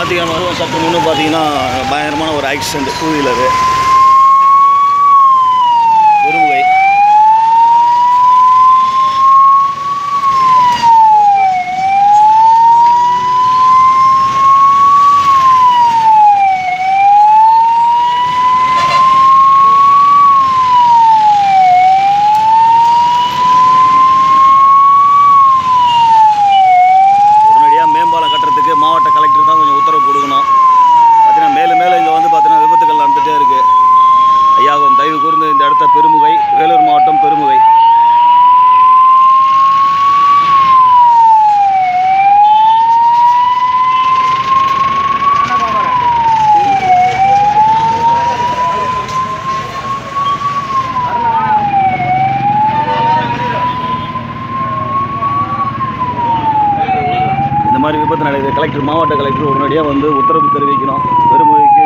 ஞாயிற்றுக்கிழமை சற்று முன்னு பார்த்தீங்கன்னா பயங்கரமான ஒரு ஆக்சிடென்ட் டூ வீலரு பெருமுகை உடனடியாக மேம்பாலம் கட்டுறதுக்கு மாவட்ட கலெக்டர் தான் கொஞ்சம் உத்தரவு கொடுக்கணும் பார்த்தீங்கன்னா மேலும் மேலும் இங்கே வந்து பார்த்தீங்கன்னா விபத்துகள் நடந்துகிட்டே இருக்குது ஐயா கொஞ்சம் தயவு கூர்ந்து இந்த இடத்த பெருமுகை வேலூர் மாவட்டம் பெருமுகை இந்த மாதிரி விபத்து நடக்குது கலெக்டர் மாவட்ட கலெக்டர் உடனடியாக வந்து உத்தரவு தெரிவிக்கணும் பெருமுகைக்கு